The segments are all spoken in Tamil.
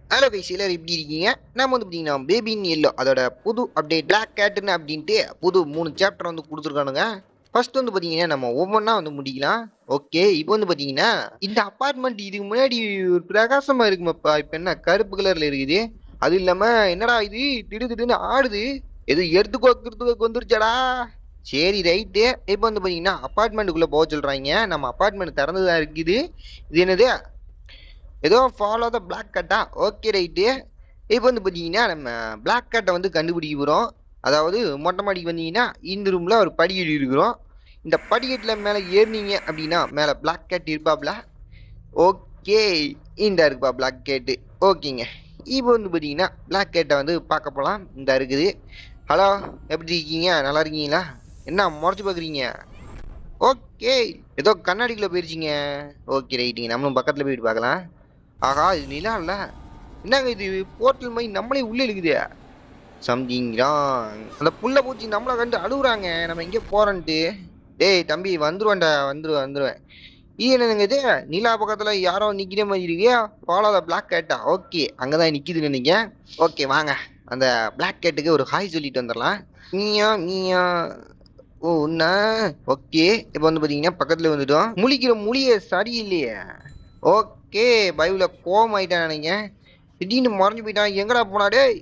ஹலோ கைஸ் எல்லாரும் எப்படி இருக்கீங்க நம்ம வந்து பார்த்தீங்கன்னா பேபின் எல்லோ அதோட புது அப்டேட் பிளாக் கேட்டுன்னு அப்படின்ட்டு புது மூணு சாப்டர் வந்து கொடுத்துருக்கானுங்க ஃபர்ஸ்ட் வந்து பார்த்தீங்கன்னா நம்ம ஒவ்வொன்றா வந்து முடிக்கலாம் ஓகே இப்போ வந்து பார்த்தீங்கன்னா இந்த அப்பார்ட்மெண்ட் இதுக்கு முன்னாடி ஒரு பிரகாசமாக இருக்குமாப்பா இப்போ என்ன கருப்பு கலரில் இருக்குது அது இல்லாமல் என்னடா இது திடு திடுன்னு ஆடுது எது எடுத்துக்கோ எடுத்துக்கோ வந்துருச்சாடா சரி ரைட்டு இப்போ வந்து பார்த்தீங்கன்னா அப்பார்ட்மெண்ட்டுக்குள்ளே போக சொல்கிறாங்க நம்ம அப்பார்ட்மெண்ட் திறந்து தான் இருக்குது இது என்னது ஏதோ follow the black cat okay right இப்போ வந்து பார்த்தீங்கன்னா நம்ம பிளாக் கட்டை வந்து கண்டுபிடிக்க போகிறோம் அதாவது மொட்டை மாடிக்கு வந்தீங்கன்னா இந்த ரூமில் ஒரு படிக்கட்டு இருக்கிறோம் இந்த படிக்கட்டில் மேலே ஏறினீங்க அப்படின்னா மேலே பிளாக் கேட் இருப்பாப்ல ஓகே இந்த இருக்குப்பா பிளாக் கேட்டு ஓகேங்க இப்போ வந்து பார்த்தீங்கன்னா பிளாக் கேட்டை வந்து பார்க்க போகலாம் இந்த இருக்குது ஹலோ எப்படி இருக்கீங்க நல்லா இருக்கீங்களா என்ன முறைச்சு பார்க்குறீங்க ஓகே ஏதோ கண்ணாடிக்குள்ளே போயிருச்சிங்க ஓகே ரைட்டுங்க நம்மளும் பக்கத்தில் போயிட்டு பார்க்கலாம் ஆகா இது நிலா இல்ல என்னங்க இது போர்ட்டல் மாதிரி நம்மளே உள்ளே இருக்குது சம்திங் ராங் அந்த புள்ள பூச்சி நம்மளை கண்டு அழுகுறாங்க நம்ம எங்கே போறோன்ட்டு டேய் தம்பி வந்துருவேன்டா வந்துருவேன் வந்துருவேன் இது என்னங்க இது நிலா பக்கத்துல யாரோ நிக்கிற மாதிரி இருக்கு follow the black cat okay அங்கதான் நிக்குதுன்னு நினைக்க ஓகே வாங்க அந்த பிளாக் கேட்டுக்கு ஒரு ஹாய் சொல்லிட்டு வந்துடலாம் நீயா நீயா ஓ ஓகே இப்போ வந்து பாத்தீங்கன்னா பக்கத்துல வந்துட்டோம் முழிக்கிற முழிய சரியில்லையே ஓகே பைபிள கோவம் ஆயிட்டான் நினைங்க திடீர்னு மறைஞ்சு போயிட்டான் எங்கடா போனா டேய்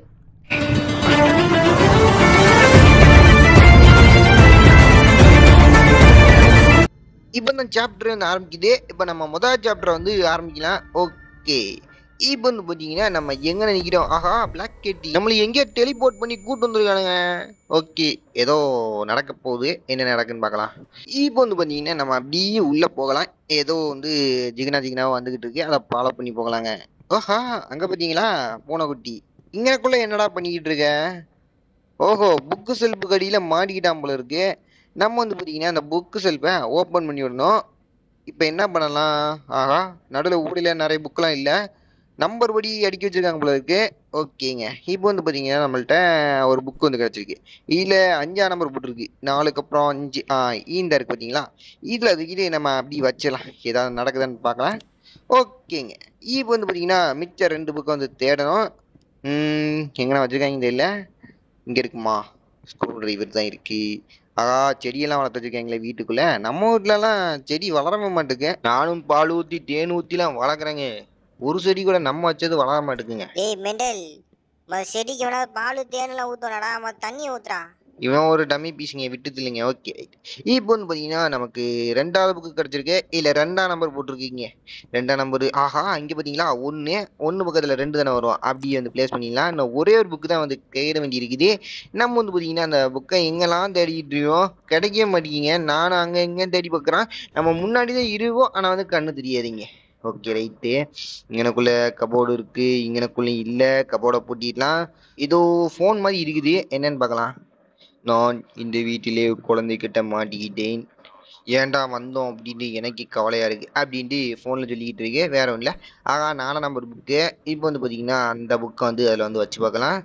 இப்போ இந்த சாப்டர் வந்து ஆரம்பிக்குது இப்போ நம்ம முதல் சாப்டர் வந்து ஆரம்பிக்கலாம் ஓகே இப்போ வந்து பார்த்தீங்கன்னா நம்ம எங்கே நிற்கிறோம் ஆஹா பிளாக் கேட்டி நம்மளை எங்கேயோ டெலிபோர்ட் பண்ணி கூட்டு வந்துருக்கானுங்க ஓகே ஏதோ நடக்க போகுது என்ன நடக்குன்னு பார்க்கலாம் இப்போ வந்து பார்த்தீங்கன்னா நம்ம அப்படியே உள்ளே போகலாம் ஏதோ வந்து ஜிகனா ஜிகனாவா வந்துகிட்டு இருக்கு அதை ஃபாலோ பண்ணி போகலாங்க ஓஹா அங்கே பார்த்தீங்களா பூனைக்குட்டி இங்கனக்குள்ள என்னடா பண்ணிக்கிட்டு இருக்க ஓஹோ புக்கு செல்ஃபு கடியில் மாட்டிக்கிட்டான் போல இருக்கு நம்ம வந்து பார்த்தீங்கன்னா அந்த புக்கு செல்ஃபை ஓப்பன் பண்ணி விடணும் இப்போ என்ன பண்ணலாம் ஆஹா நடுவில் ஊடியில் நிறைய புக்கெலாம் இல்லை நம்பர் படி அடிக்க வச்சிருக்காங்க போல இருக்கு ஓகேங்க இப்போ வந்து பார்த்தீங்கன்னா நம்மள்ட்ட ஒரு புக் வந்து கிடச்சிருக்கு இதில் அஞ்சா நம்பர் போட்டிருக்கு நாலுக்கு அப்புறம் அஞ்சு ஆ ஈந்த இருக்கு பார்த்தீங்களா இதில் அதுக்கிட்டே நம்ம அப்படி வச்சிடலாம் ஏதாவது நடக்குதான்னு பார்க்கலாம் ஓகேங்க இப்போ வந்து பார்த்தீங்கன்னா மிச்ச ரெண்டு புக்கை வந்து தேடணும் எங்கண்ணா வச்சுருக்காங்க தெரியல இங்கே இருக்குமா ஸ்க்ரூ டிரைவர் தான் இருக்கு ஆகா செடியெல்லாம் வளர்த்து வச்சிருக்காங்களே வீட்டுக்குள்ள நம்ம வீட்லலாம் செடி வளரவே மாட்டேங்க நானும் பால் ஊற்றி தேன் ஊற்றிலாம் வளர்க்குறேங்க ஒரு செடி கூட நம்ம வச்சது வளர மாட்டேங்குங்க டேய் மெண்டல் மொத செடிக்கு வேணா பால் தேனெல்லாம் ஊத்துறடா மொத தண்ணி ஊத்துறா இவன் ஒரு டம்மி பீஸுங்க விட்டுது இல்லைங்க ஓகே இப்போ வந்து பார்த்தீங்கன்னா நமக்கு ரெண்டாவது புக்கு கிடச்சிருக்கு இல்லை ரெண்டாம் நம்பர் போட்டிருக்கீங்க ரெண்டாம் நம்பர் ஆஹா இங்கே பார்த்தீங்களா ஒன்று ஒன்று பக்கத்தில் ரெண்டு தானே வரும் அப்படியே வந்து ப்ளேஸ் பண்ணிடலாம் இன்னும் ஒரே ஒரு புக்கு தான் வந்து கையிட வேண்டி இருக்குது நம்ம வந்து பார்த்தீங்கன்னா அந்த புக்கை எங்கெல்லாம் தேடிட்டு இருக்கோம் கிடைக்கவே மாட்டேங்கிங்க நானும் அங்கே எங்கே தேடி பார்க்குறேன் நம்ம முன்னாடி தான் இருவோம் ஆனால் வந்து கண்ணு தெரியாதுங்க ஓகே ரைட்டு இங்கனக்குள்ள கபோர்டு இருக்கு இங்கனக்குள்ள இல்லை கபோர்டை பூட்டிடலாம் ஏதோ ஃபோன் மாதிரி இருக்குது என்னன்னு பார்க்கலாம் நான் இந்த வீட்டிலே குழந்தைகிட்ட மாட்டிக்கிட்டேன் ஏன்டா வந்தோம் அப்படின்னு எனக்கு கவலையா இருக்கு அப்படின்ட்டு ஃபோனில் சொல்லிக்கிட்டு இருக்கு வேற ஒன்றும் இல்லை ஆகா நாலாம் நம்பர் புக்கு இப்போ வந்து பார்த்தீங்கன்னா அந்த புக்கை வந்து அதில் வந்து வச்சு பார்க்கலாம்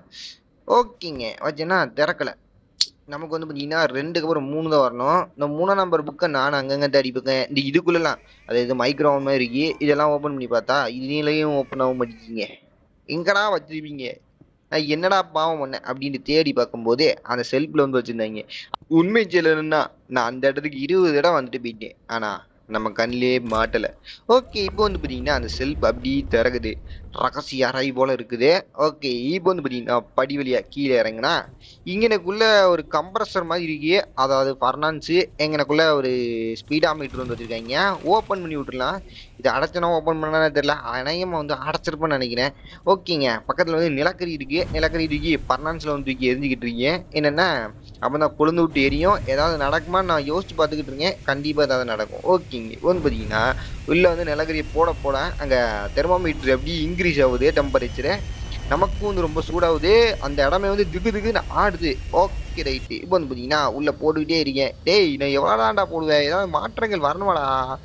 ஓகேங்க வச்சேன்னா திறக்கல நமக்கு வந்து பார்த்தீங்கன்னா ரெண்டுக்கு அப்புறம் மூணு தான் வரணும் இந்த மூணாம் நம்பர் புக்கை நான் அங்கங்கே தேடி பார்க்கேன் இந்த இதுக்குள்ளலாம் அதாவது மைக்ரோ மாதிரி இருக்கு இதெல்லாம் ஓப்பன் பண்ணி பார்த்தா இதுலேயும் ஓப்பன் ஆக மாட்டேங்கிங்க எங்கடா வச்சிருப்பீங்க நான் என்னடா பாவம் பண்ணேன் அப்படின்னு தேடி பார்க்கும்போது அந்த செல்ஃபில் வந்து வச்சுருந்தாங்க உண்மை சொல்லணும்னா நான் அந்த இடத்துக்கு இருபது இடம் வந்துட்டு போயிட்டேன் ஆனால் நம்ம கண்ணிலே மாட்டலை ஓகே இப்போ வந்து பார்த்தீங்கன்னா அந்த செல்ஃப் அப்படி திறகுது ரகசிய அறை போல இருக்குது ஓகே இப்போ வந்து பார்த்தீங்கன்னா படி வழியா கீழே இறங்குனா இங்கனக்குள்ள ஒரு கம்ப்ரஸர் மாதிரி இருக்கு அதாவது ஃபர்னான்ஸு எங்கனக்குள்ள ஒரு ஸ்பீடா மீட்டர் வந்து வச்சிருக்காங்க ஓப்பன் பண்ணி விட்டுறலாம் இது அடைச்சனா ஓப்பன் பண்ணா தெரியல அநேகமாக வந்து அடைச்சிருப்பேன்னு நினைக்கிறேன் ஓகேங்க பக்கத்தில் வந்து நிலக்கரி இருக்கு நிலக்கரி இருக்கு பர்னான்ஸில் வந்து தூக்கி எரிஞ்சுக்கிட்டு இருக்கீங்க என்னென்னா அப்போ தான் கொழுந்து விட்டு எரியும் ஏதாவது நடக்குமான்னு நான் யோசிச்சு பார்த்துக்கிட்டு இருக்கேன் கண்டிப்பாக ஏதாவது நடக்கும் ஓகேங்க வந்து பார்த்தீங்கன்னா உள்ளே வந்து நிலக்கரியை போட போட அங்கே தெர்மோமீட்டர் எப்படி இன்க்ரீஸ் ஆகுது டெம்பரேச்சரு நமக்கும் வந்து ரொம்ப சூடாகுது அந்த இடமே வந்து திகு திகுன்னு ஆடுது ஓகே ரைட்டு இப்போ வந்து பார்த்தீங்கன்னா உள்ளே போட்டுக்கிட்டே இருக்கேன் டேய் நான் எவ்வளோதான்டா போடுவேன் ஏதாவது மாற்றங்கள் வரணுமாடா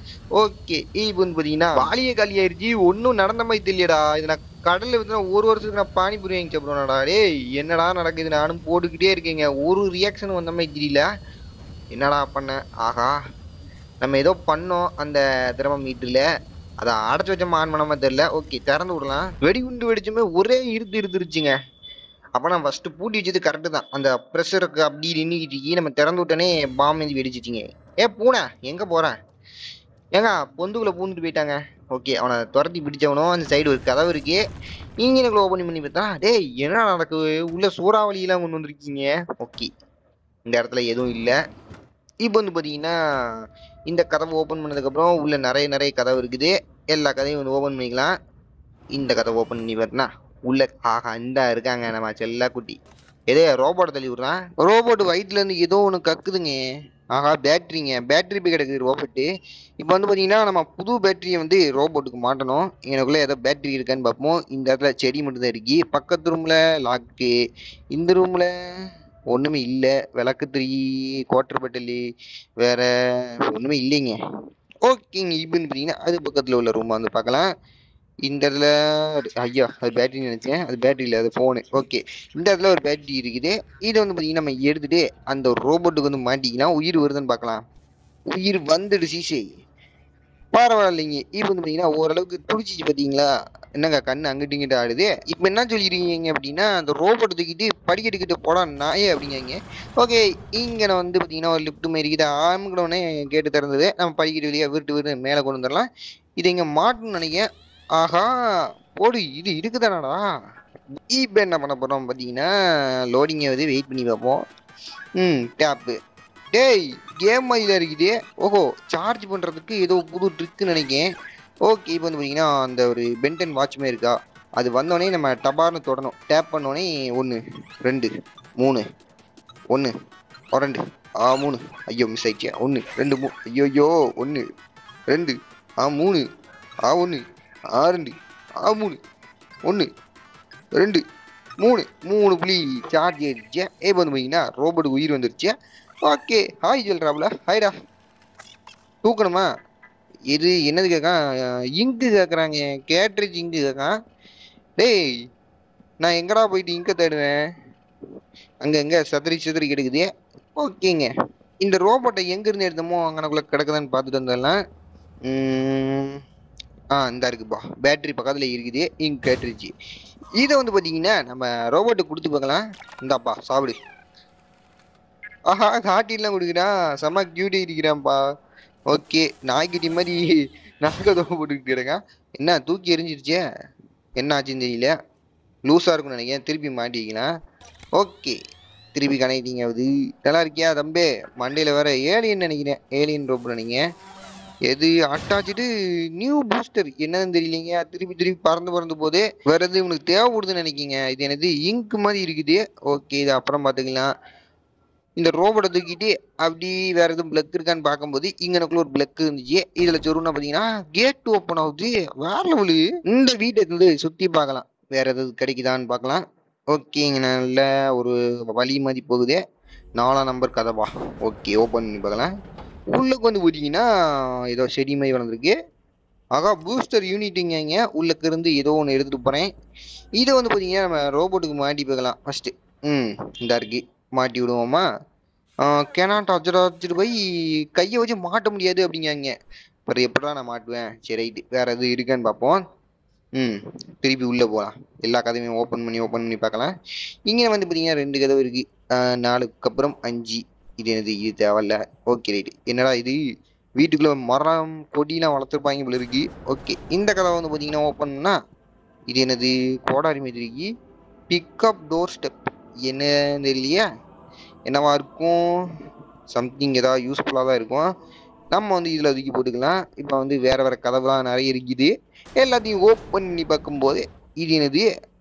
ஓகே இப்போ வந்து பார்த்தீங்கன்னா வாலிய காலியாயிருச்சு ஒன்றும் நடந்த மாதிரி தெரியலடா இது நான் கடலில் வந்து ஒரு வருஷத்துக்கு நான் பானிபூரி வாங்கி சாப்பிடுவேன்டா டேய் என்னடா நடக்குது நானும் போட்டுக்கிட்டே இருக்கேங்க ஒரு ரியாக்ஷன் வந்த மாதிரி தெரியல என்னடா பண்ண ஆகா நம்ம ஏதோ பண்ணோம் அந்த திரவ மீட்டரில் அதை அடைச்சு வச்சோமா ஆன் பண்ணாம தெரியல ஓகே திறந்து விடலாம் வெடிகுண்டு வெடிச்சுமே ஒரே இருத்து இருந்துருச்சுங்க அப்போ நான் ஃபர்ஸ்ட் பூட்டி வச்சது கரெக்டு தான் அந்த ப்ரெஷருக்கு அப்படி நின்றுக்கிட்டு நம்ம திறந்து விட்டோனே பாம் வந்து வெடிச்சிச்சிங்க ஏ பூனை எங்க போறேன் ஏங்க பொந்துக்குள்ள பூந்துட்டு போயிட்டாங்க ஓகே அவனை துரத்தி பிடிச்சவனும் அந்த சைடு ஒரு கதவு இருக்கு இன்ஜினுக்குள்ள ஓப்பன் பண்ணி பார்த்தா டேய் என்ன நடக்குது உள்ள சூறாவளியெல்லாம் கொண்டு வந்திருக்கீங்க ஓகே இந்த இடத்துல எதுவும் இல்லை இப்போ வந்து பார்த்தீங்கன்னா இந்த கதவை ஓப்பன் பண்ணதுக்கப்புறம் உள்ள நிறைய நிறைய கதவு இருக்குது எல்லா கதையும் வந்து ஓப்பன் பண்ணிக்கலாம் இந்த கதவை ஓப்பன் பண்ணி பார்த்தா உள்ள ஆஹா இந்த இருக்காங்க நம்ம செல்லா குட்டி எதே ரோபோட் தள்ளி விடுறான் ரோபோட் வயிற்றுல இருந்து ஏதோ ஒன்று கக்குதுங்க ஆஹா பேட்டரிங்க பேட்டரி போய் கிடக்குது ரோபோட்டு இப்போ வந்து பார்த்தீங்கன்னா நம்ம புது பேட்டரியை வந்து ரோபோட்டுக்கு மாட்டணும் எனக்குள்ள ஏதோ பேட்டரி இருக்கான்னு பார்ப்போம் இந்த இடத்துல செடி மட்டும் தான் இருக்கு பக்கத்து ரூமில் லாக்கு இந்த ரூமில் ஒன்றுமே இல்லை விளக்கு திரி கோட்டர் பட்டலி வேற ஒன்றுமே இல்லைங்க ஓகேங்க இப்போ வந்து பார்த்தீங்கன்னா அது பக்கத்தில் உள்ள ரூம் வந்து பார்க்கலாம் இந்த இடத்துல ஐயா அது பேட்டரி நினைச்சேன் அது பேட்டரி இல்லை அது ஃபோனு ஓகே இந்த இடத்துல ஒரு பேட்டரி இருக்குது இதை வந்து பார்த்தீங்கன்னா நம்ம எடுத்துட்டு அந்த ரோபோட்டுக்கு வந்து மாட்டிக்கலாம் உயிர் வருதுன்னு பார்க்கலாம் உயிர் வந்துடுச்சு சரி பரவாயில்லைங்க இப்போ வந்து பார்த்தீங்கன்னா ஓரளவுக்கு துடிச்சிச்சு பார்த்தீங்களா என்னங்க கண்ணு அங்கிட்டு இங்கிட்டு ஆடுது இப்போ என்ன சொல்லிருக்கீங்க அப்படின்னா அந்த ரோபோட் தூக்கிட்டு படிக்கட்டுக்கிட்டு போடா நாயே அப்படிங்காங்க ஓகே இங்கே நான் வந்து பார்த்தீங்கன்னா ஒரு லிஃப்ட் மாதிரி இருக்குது ஆரம்பிக்கணுன்னே கேட்டு திறந்தது நம்ம படிக்கட்டு வெளியே விட்டு விட்டு மேலே கொண்டு வந்துடலாம் இதை இங்கே மாட்டணும்னு நினைக்கிறேன் ஆஹா போடு இது இருக்குதானடா இப்போ என்ன பண்ண போகிறோம் பார்த்தீங்கன்னா லோடிங்கை வந்து வெயிட் பண்ணி பார்ப்போம் ம் டேப்பு டேய் கேம் மாதிரில இருக்குது ஓஹோ சார்ஜ் பண்ணுறதுக்கு ஏதோ புது ட்ரிக்குன்னு நினைக்கிறேன் ஓகே இப்போ வந்து பார்த்தீங்கன்னா அந்த ஒரு பென்டன் வாட்ச்மே இருக்கா அது வந்தோடனே நம்ம டபார்னு தொடணும் டேப் பண்ணோடனே ஒன்று ரெண்டு மூணு ஒன்று ரெண்டு ஆ மூணு ஐயோ மிஸ் ஆயிடுச்சு ஒன்று ரெண்டு மூ ஐயோ ஐயோ ஒன்று ரெண்டு ஆ மூணு ஆ ஒன்று ஆ ரெண்டு ஆ மூணு ஒன்று ரெண்டு மூணு மூணு புள்ளி சார்ஜ் ஏறிச்சு ஏ வந்து பார்த்தீங்கன்னா ரோபோட்டுக்கு உயிர் வந்துருச்சு ஓகே ஹாய் சொல்கிறாப்புல ஹாய்டா தூக்கணுமா இது என்னது கேட்கான் இங்கு கேட்குறாங்க கேட்ரிஜ் இங்கு கேட்கான் டேய் நான் எங்கடா போயிட்டு இங்க தேடுவேன் அங்க எங்க சதுரி சிதறி கிடக்குது ஓகேங்க இந்த ரோபோட்டை எங்க இருந்து எடுத்தோமோ அங்கனக்குள்ள கிடக்குதான்னு பார்த்துட்டு வந்துடலாம் உம், ஆ இந்த இருக்குப்பா பேட்டரி பக்கத்துல இருக்குது இங்க கேட்டுருச்சு இதை வந்து பாத்தீங்கன்னா நம்ம ரோபோட்டுக்கு கொடுத்து பார்க்கலாம் இந்தாப்பா சாப்பிடு ஆஹா காட்டிலாம் கொடுக்குறான் செம்ம கியூட்டி இருக்கிறான்ப்பா ஓகே நாய்க்குட்டி மாதிரி நாக்க தோப்பு போட்டுக்கிட்டு இருக்கான் என்ன தூக்கி எரிஞ்சிருச்சே என்ன ஆச்சுன்னு தெரியல லூஸாக இருக்கும்னு நினைக்கிறேன் திருப்பி மாட்டிக்கலாம் ஓகே திருப்பி கனெக்டிங் ஆகுது நல்லா இருக்கியா தம்பி மண்டையில் வேற ஏலியன் நினைக்கிறேன் ஏலியன் ரோப் நினைக்கிறேன் எது அட்டாச்சிட்டு நியூ பூஸ்டர் என்னன்னு தெரியலீங்க திருப்பி திருப்பி பறந்து பறந்து போகுது வேற எது இவனுக்கு தேவைப்படுதுன்னு நினைக்கிங்க இது எனது இங்க் மாதிரி இருக்குது ஓகே இது அப்புறம் பார்த்துக்கலாம் இந்த ரோபோட்டை தூக்கிட்டு அப்படி வேற எதுவும் பிளக் இருக்கான்னு பார்க்கும்போது இங்கனக்குள்ள ஒரு பிளக் இருந்துச்சு இதுல சொருன்னா பாத்தீங்கன்னா கேட் ஓப்பன் ஆகுது வேற லெவலு இந்த வீட்டை வந்து சுத்தி பார்க்கலாம் வேற எதாவது கிடைக்குதான்னு பார்க்கலாம் ஓகேங்க நல்ல ஒரு வழி மாதிரி போகுது நாலாம் நம்பர் கதவா ஓகே ஓப்பன் பண்ணி பார்க்கலாம் உள்ளுக்கு வந்து போட்டீங்கன்னா ஏதோ செடி மாதிரி வளர்ந்துருக்கு ஆகா பூஸ்டர் யூனிட்டுங்க உள்ளுக்கு இருந்து ஏதோ ஒன்று எடுத்துட்டு போறேன் இதை வந்து பார்த்தீங்கன்னா நம்ம ரோபோட்டுக்கு மாட்டி பார்க்கலாம் ஃபர்ஸ்ட் ம் இந்த இருக்கு மாட்டி விடுவோமா கேனாட் அஜராஜிட்டு போய் கையை வச்சு மாட்ட முடியாது அப்படிங்காங்க அப்புறம் எப்படா நான் மாட்டுவேன் சரி ரைட்டு வேற எதுவும் இருக்கான்னு பார்ப்போம் ம் திருப்பி உள்ளே போகலாம் எல்லா கதவையும் ஓப்பன் பண்ணி ஓப்பன் பண்ணி பார்க்கலாம் இங்கே வந்து பார்த்தீங்கன்னா ரெண்டு கதவு இருக்கு ஆஹ் நாலுக்கு அப்புறம் அஞ்சு இது என்னது இது தேவையில்ல ஓகே ரைட்டு என்னடா இது வீட்டுக்குள்ள மரம் கொடிலாம் வளர்த்துருப்பாங்க போல இருக்கு ஓகே இந்த கதவை வந்து பார்த்தீங்கன்னா ஓப்பன் பண்ணா இது என்னது கோடாரி மாதிரி இருக்கு பிக்கப் டோர் ஸ்டெப் என்னன்னு தெரியலையா என்னவா இருக்கும் சம்திங் ஏதாவது யூஸ்ஃபுல்லாக தான் இருக்கும் நம்ம வந்து இதில் ஒதுக்கி போட்டுக்கலாம் இப்போ வந்து வேற வேற கதவுலாம் நிறைய இருக்குது எல்லாத்தையும் ஓப்பன் பண்ணி பார்க்கும்போது இது என்னது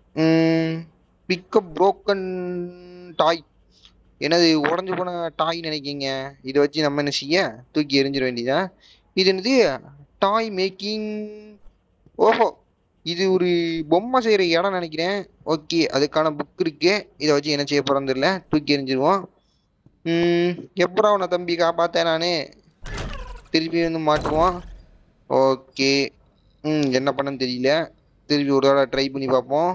பிக்கப் புரோக்கன் டாய் என்னது உடஞ்சு போன டாய் நினைக்கிங்க இதை வச்சு நம்ம என்ன செய்ய தூக்கி எறிஞ்சிட வேண்டியதான் இது என்னது டாய் மேக்கிங் ஓஹோ இது ஒரு பொம்மை செய்யற இடம் நினைக்கிறேன் ஓகே அதுக்கான புக் இருக்கு இதை வச்சு என்ன செய்ய போறோம் தெரியல தூக்கி எறிஞ்சிருவோம் ம் எப்படா உன்னை தம்பி காப்பாத்தேன் நானு திருப்பி வந்து மாட்டுவோம் ஓகே ம் என்ன பண்ணன்னு தெரியல திருப்பி ஒரு தடவை ட்ரை பண்ணி பார்ப்போம்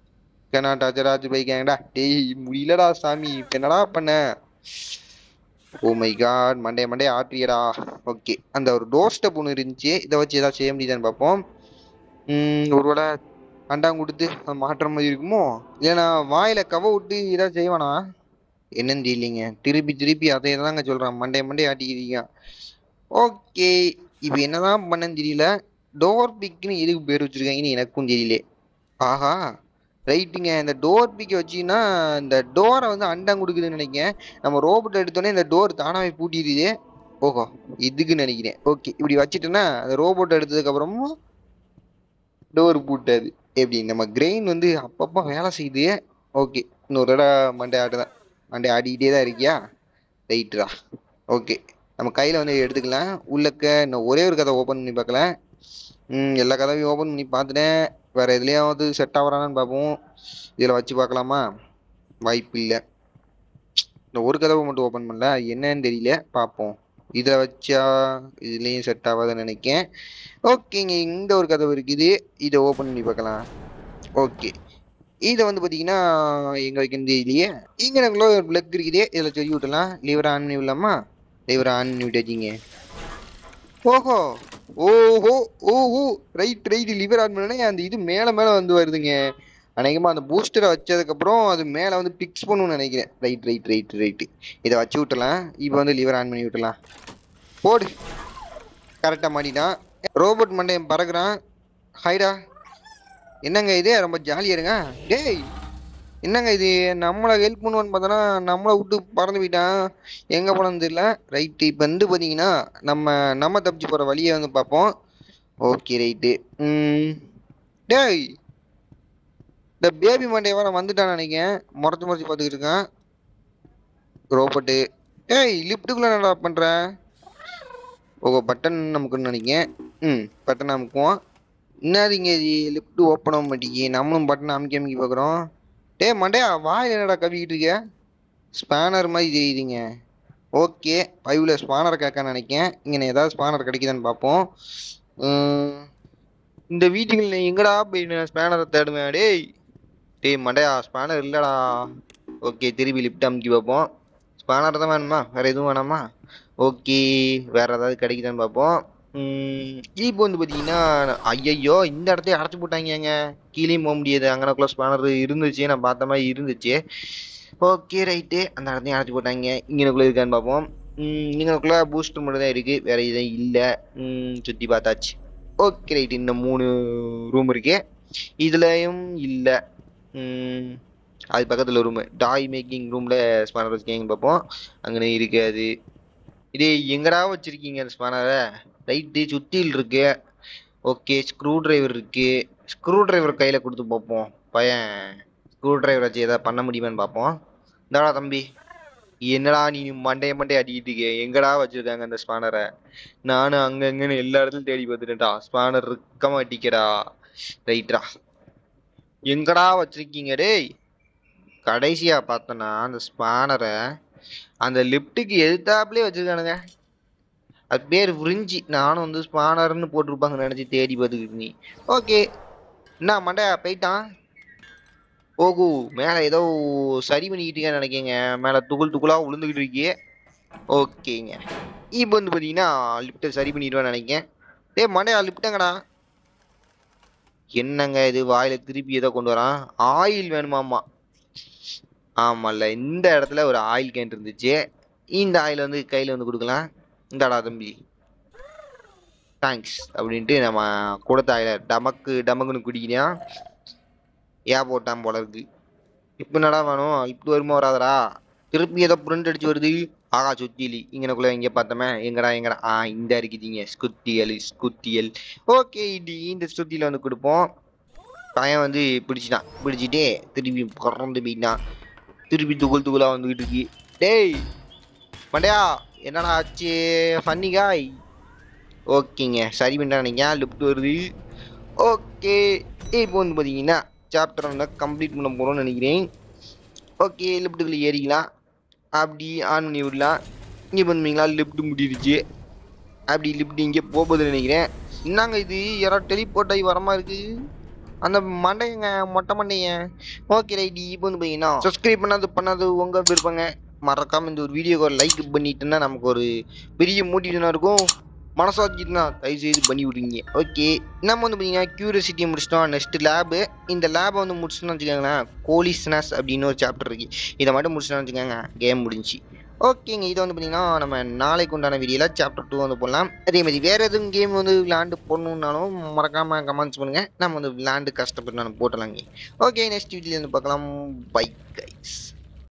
கர்நாடா ஜராஜ் பைக்காங்கடா டேய் முடியலடா சாமி இப்ப என்னடா பண்ண oh my god Monday Monday ஆட்ரியடா ஓகே அந்த ஒரு டோர் ஸ்டெப் ஒன்று இருந்துச்சு இதை வச்சு ஏதாவது செய்ய முடியுதான்னு பார்ப்போம் ம், ஒருவேளை அண்டாங்க கொடுத்து அது மாட்டுற மாதிரி இருக்குமோ இல்லைனா வாயில கவ விட்டு ஏதாவது செய்வானா என்னன்னு தெரியலைங்க திருப்பி திருப்பி அதை தாங்க சொல்றான் மண்டே மண்டே ஆட்டிக்கிறீங்க ஓகே இப்போ என்னதான் பண்ணன்னு தெரியல டோர் பிக்னு எதுக்கு பேர் வச்சிருக்காங்கன்னு எனக்கும் தெரியல ஆஹா ரைட்டுங்க இந்த டோர் பிக்கை வச்சீங்கன்னா இந்த டோரை வந்து அண்டம் கொடுக்குதுன்னு நினைக்கிறேன் நம்ம ரோபோட் எடுத்தோடனே இந்த டோர் தானாவே பூட்டிடுது ஓஹோ இதுக்கு நினைக்கிறேன் ஓகே இப்படி வச்சுட்டேன்னா அந்த ரோபோட் எடுத்ததுக்கு அப்புறமும் டோர் பூட்டாது எப்படி நம்ம கிரெயின் வந்து அப்பப்போ வேலை செய்யுது ஓகே இன்னொரு தடவை மண்டே ஆடுதான் மண்டே ஆடிக்கிட்டே தான் இருக்கியா ரைட்டுடா ஓகே நம்ம கையில் வந்து எடுத்துக்கலாம் உள்ளக்க இன்னும் ஒரே ஒரு கதை ஓப்பன் பண்ணி பார்க்கலாம் ம் எல்லா கதவையும் ஓப்பன் பண்ணி பார்த்துட்டேன் வேற எதுலையாவது செட் ஆகுறானான்னு பார்ப்போம் இதில் வச்சு பார்க்கலாமா வாய்ப்பு இல்லை இந்த ஒரு கதவை மட்டும் ஓப்பன் பண்ணல அது என்னன்னு தெரியல பார்ப்போம் இதை வச்சா இதுலேயும் செட் ஆகாதுன்னு நினைக்கேன் ஓகேங்க இந்த ஒரு கதவு இருக்குது இதை ஓப்பன் பண்ணி பார்க்கலாம் ஓகே இதை வந்து பார்த்தீங்கன்னா எங்கே வைக்கணும் தெரியலையே இங்கே எனக்குள்ள ஒரு பிளக் இருக்குது இதில் சொல்லி விட்டலாம் லிவரை ஆன் பண்ணி விடலாமா லிவரை ஆன் பண்ணி விட்டாச்சிங்க ஓஹோ ஓஹோ ஓஹோ ரைட் ரைட் லிவர் ஆன் பண்ணனே அந்த இது மேலே மேலே வந்து வருதுங்க அநேகமாக அந்த பூஸ்டரை வச்சதுக்கப்புறம் அது மேலே வந்து பிக்ஸ் பண்ணணும்னு நினைக்கிறேன் ரைட் ரைட் ரைட் ரைட்டு இதை வச்சு விட்டலாம் இப்போ வந்து லிவர் ஆன் பண்ணி விட்டலாம் போடு கரெக்டாக மாட்டிட்டான் ரோபோட் மண்டையன் பறக்குறான் ஹைடா என்னங்க இது ரொம்ப ஜாலியா இருங்க டேய் என்னங்க இது நம்மளை ஹெல்ப் பண்ணுவான்னு பார்த்தோன்னா நம்மளை விட்டு பறந்து போயிட்டான் எங்கே போனது தெரியல ரைட்டு இப்போ வந்து பார்த்தீங்கன்னா நம்ம நம்ம தப்பிச்சு போகிற வழியை வந்து பார்ப்போம் ஓகே ரைட்டு டேய் இந்த பேபி மண்டே வர வந்துட்டான்னு நினைக்கிறேன் முறைச்சு முறைச்சு பார்த்துக்கிட்டு இருக்கான் ரோபோட்டு டேய் லிஃப்ட்டுக்குள்ளே என்னடா பண்ணுற ஓ பட்டன் நமக்குன்னு நினைக்கிறேன் ம் பட்டன் அமுக்குவோம் என்னதுங்க இது லிஃப்ட் ஓப்பன் ஆக மாட்டேங்கி நம்மளும் பட்டன் அமுக்கி அமுக்கி பார்க்குறோம் டேய் மண்டையா வாயில் என்னடா கவிக்கிட்டு இருக்க ஸ்பேனர் மாதிரி தெரியுதுங்க ஓகே பைவில் ஸ்பானர் கேட்க நினைக்கேன் இங்கே ஏதாவது ஸ்பானர் கிடைக்குதான்னு பார்ப்போம் உம், இந்த வீட்டுக்குள்ள எங்கடா போய் நான் ஸ்பேனரை தேடுவேன் டேய் டேய் மண்டையா ஸ்பேனர் இல்லைடா ஓகே திருப்பி லிஃப்ட் அமுக்கி பார்ப்போம் ஸ்பேனர் தான் வேணுமா வேற எதுவும் வேணாமா ஓகே வேற ஏதாவது கிடைக்குதான்னு பார்ப்போம் இப்போ வந்து பார்த்தீங்கன்னா ஐயையோ இந்த இடத்தையும் அடைச்சி போட்டாங்கங்க கீழேயும் போக முடியாது அங்கனக்குள்ள ஸ்பேனர் இருந்துச்சு நான் பார்த்த மாதிரி இருந்துச்சு ஓகே ரைட்டு அந்த இடத்தையும் அடைச்சி போட்டாங்க இங்கனக்குள்ள இருக்கான்னு பார்ப்போம் இங்கனக்குள்ள பூஸ்டர் மட்டும் தான் இருக்கு வேற எதுவும் இல்லை சுற்றி பார்த்தாச்சு ஓகே ரைட் இன்னும் மூணு ரூம் இருக்கு இதுலயும் இல்லை அது பக்கத்தில் ரூமு டாய் மேக்கிங் ரூமில் ஸ்பேனர் வச்சுருக்கீங்கன்னு பார்ப்போம் அங்கே இருக்காது இது எங்கடா வச்சிருக்கீங்க அந்த ஸ்பேனரை ரைட்டு சுத்தியில் இருக்கு ஓகே ஸ்க்ரூ டிரைவர் இருக்கு ஸ்க்ரூ டிரைவர் கையில கொடுத்து பார்ப்போம் பையன் ஸ்க்ரூ டிரைவர் வச்சு ஏதாவது பண்ண முடியுமான்னு பார்ப்போம் இந்தாடா தம்பி என்னடா நீ மண்டைய மண்டைய அடிக்கிட்டு இருக்க எங்கடா வச்சிருக்காங்க அந்த ஸ்பானரை நானும் அங்கங்கன்னு எல்லா இடத்துலயும் தேடி பார்த்துட்டேன்டா ஸ்பானர் இருக்க மாட்டிக்கடா ரைட்ரா எங்கடா வச்சிருக்கீங்க டேய் கடைசியா பார்த்தனா அந்த ஸ்பானரை அந்த லிஃப்ட்டுக்கு எதிர்த்தாப்புலயே வச்சிருக்கானுங்க அது பேர் விரிஞ்சி நானும் வந்து ஸ்பானர்னு போட்டிருப்பாங்கன்னு நினைச்சு தேடி பார்த்துக்கிட்டு நீ ஓகே என்ன மண்டையா போயிட்டான் ஓகு மேலே ஏதோ சரி பண்ணிக்கிட்டு இருக்கேன்னு நினைக்கேங்க மேலே துகுள் துகுளா விழுந்துக்கிட்டு இருக்கியே ஓகேங்க இப்போ வந்து பார்த்தீங்கன்னா லிஃப்ட்டை சரி பண்ணிடுவேன்னு நினைக்கேன் டேய் மண்டையா லிஃப்ட்டுங்கடா என்னங்க இது வாயில திருப்பி ஏதோ கொண்டு வரான் ஆயில் வேணுமாமா ஆமால்ல இந்த இடத்துல ஒரு ஆயில் கேன் இருந்துச்சு இந்த ஆயில் வந்து கையில் வந்து கொடுக்கலாம் இந்தாடா தம்பி தேங்க்ஸ் அப்படின்ட்டு நம்ம கொடுத்த ஆயில டமக்கு டமக்குன்னு குடிக்கிறியா ஏன் போட்டான் போல இருக்கு இப்போ என்னடா வேணும் இப்போ வருமா வராதடா திருப்பி ஏதோ பிரிண்ட் அடிச்சு வருது ஆகா சுத்திலி இங்கனக்குள்ள எங்க பார்த்தோமே எங்கடா எங்கடா ஆ இந்த இருக்குதுங்க ஸ்குத்தியல் ஸ்குத்தியல் ஓகே இது இந்த ஸ்குத்தியில வந்து கொடுப்போம் பையன் வந்து பிடிச்சிட்டான் பிடிச்சிட்டே திருப்பி பறந்து போயிட்டான் திருப்பி துகுள் துகுலா வந்துகிட்டு இருக்கு டேய் மண்டையா என்னடா ஆச்சு ஃபன்னி காய் ஓகேங்க சரி பண்ணிட்டானுங்க லிஃப்ட் வருது ஓகே இப்போ வந்து பார்த்தீங்கன்னா சாப்டர் வந்து கம்ப்ளீட் பண்ண போகிறோம்னு நினைக்கிறேன் ஓகே லிஃப்ட்டுக்குள்ளே ஏறிக்கலாம் அப்படி ஆன் பண்ணி விடலாம் இங்கே பண்ணுவீங்களா லிஃப்ட் முடிஞ்சிருச்சு அப்படி லிஃப்ட் இங்கே போகுதுன்னு நினைக்கிறேன் என்னங்க இது யாராவது டெலிபோர்ட் ஆகி வரமா இருக்கு அந்த மண்டையங்க மொட்டை மண்டையன் ஓகே ரைட் இப்போ வந்து பார்த்தீங்கன்னா சப்ஸ்கிரைப் பண்ணாது பண்ணாது உங்கள் விருப்பங்க மறக்காம இந்த ஒரு வீடியோக்கு ஒரு லைக் பண்ணிட்டுன்னா நமக்கு ஒரு பெரிய மோட்டிவேஷனாக இருக்கும் மனசாட்சிட்டுனா தயவு செய்து பண்ணி விடுங்க ஓகே நம்ம வந்து பார்த்தீங்கன்னா கியூரியாசிட்டி முடிச்சிட்டோம் நெக்ஸ்ட் லேபு இந்த லேபை வந்து முடிச்சிட்டோம்னு வச்சுக்கோங்களேன் கோலி ஸ்னாஸ் அப்படின்னு ஒரு சாப்டர் இருக்கு இதை மட்டும் முடிச்சிட்டோம்னு வச்சுக்கோங்க கேம் முடிஞ்சு ஓகேங்க இது வந்து பார்த்தீங்கன்னா நம்ம நாளைக்கு உண்டான வீடியோவில் சாப்டர் டூ வந்து போடலாம் அதே மாதிரி வேறு எதுவும் கேம் வந்து விளாண்டு போடணுன்னாலும் மறக்காமல் கமெண்ட்ஸ் பண்ணுங்கள் நம்ம வந்து விளாண்டு கஷ்டப்பட்டு நான் போட்டலாங்க ஓகே நெக்ஸ்ட் வீடியோவில் வந்து பார்க்கலாம் பை கைஸ்